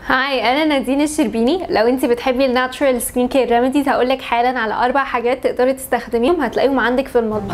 هاي انا نادين الشربيني لو انت بتحبي الناتشورال سكين كير ريميديز هقول لك حالا على اربع حاجات تقدري تستخدميهم هتلاقيهم عندك في المطبخ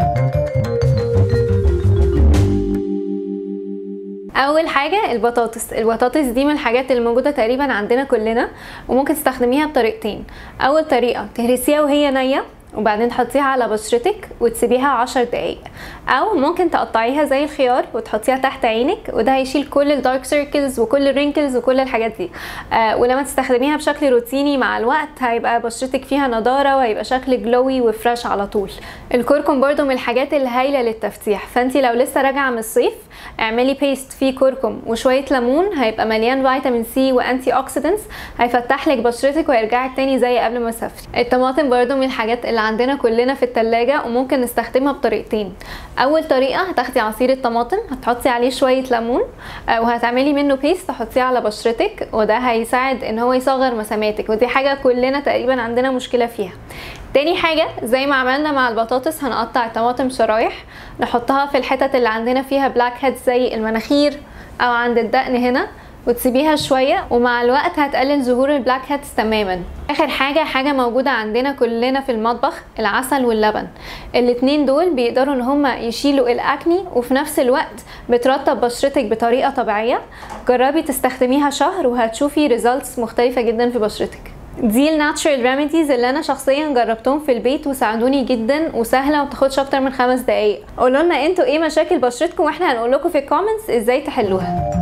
اول حاجه البطاطس البطاطس دي من الحاجات اللي موجوده تقريبا عندنا كلنا وممكن تستخدميها بطريقتين اول طريقه تهرسيها وهي نيه وبعدين تحطيها على بشرتك وتسيبيها عشر دقايق او ممكن تقطعيها زي الخيار وتحطيها تحت عينك وده هيشيل كل الدارك سيركلز وكل الرينكلز وكل الحاجات دي آه ولما تستخدميها بشكل روتيني مع الوقت هيبقى بشرتك فيها نضاره وهيبقى شكل جلوي وفريش على طول الكركم برضو من الحاجات الهايله للتفتيح فانت لو لسه راجعه من الصيف اعملي بيست فيه كركم وشويه ليمون هيبقى مليان فيتامين سي وانتي اوكسيدنتس هيفتح لك بشرتك ويرجعك تاني زي قبل ما سافري الطماطم برضو من الحاجات اللي عندنا كلنا في التلاجة وممكن نستخدمها بطريقتين اول طريقه هتاخدي عصير الطماطم هتحطي عليه شويه ليمون وهتعملي منه بيست تحطيه على بشرتك وده هيساعد ان هو يصغر مساماتك ودي حاجه كلنا تقريبا عندنا مشكله فيها تاني حاجة زي ما عملنا مع البطاطس هنقطع الطماطم شرايح نحطها في الحتت اللي عندنا فيها بلاك هيد زي المناخير او عند الدقن هنا وتسيبيها شوية ومع الوقت هتقلل ظهور البلاك هيدز تماما اخر حاجة حاجة موجودة عندنا كلنا في المطبخ العسل واللبن الاتنين دول بيقدروا ان هما يشيلوا الاكني وفي نفس الوقت بترطب بشرتك بطريقة طبيعية جربي تستخدميها شهر وهتشوفي ريزلتس مختلفة جدا في بشرتك دي الناتشرال ريميديز اللي انا شخصيا جربتهم في البيت وساعدوني جدا وسهله وما بتاخدش اكتر من خمس دقايق قولوا لنا انتوا ايه مشاكل بشرتكم واحنا هنقول لكم في الكومنتس ازاي تحلوها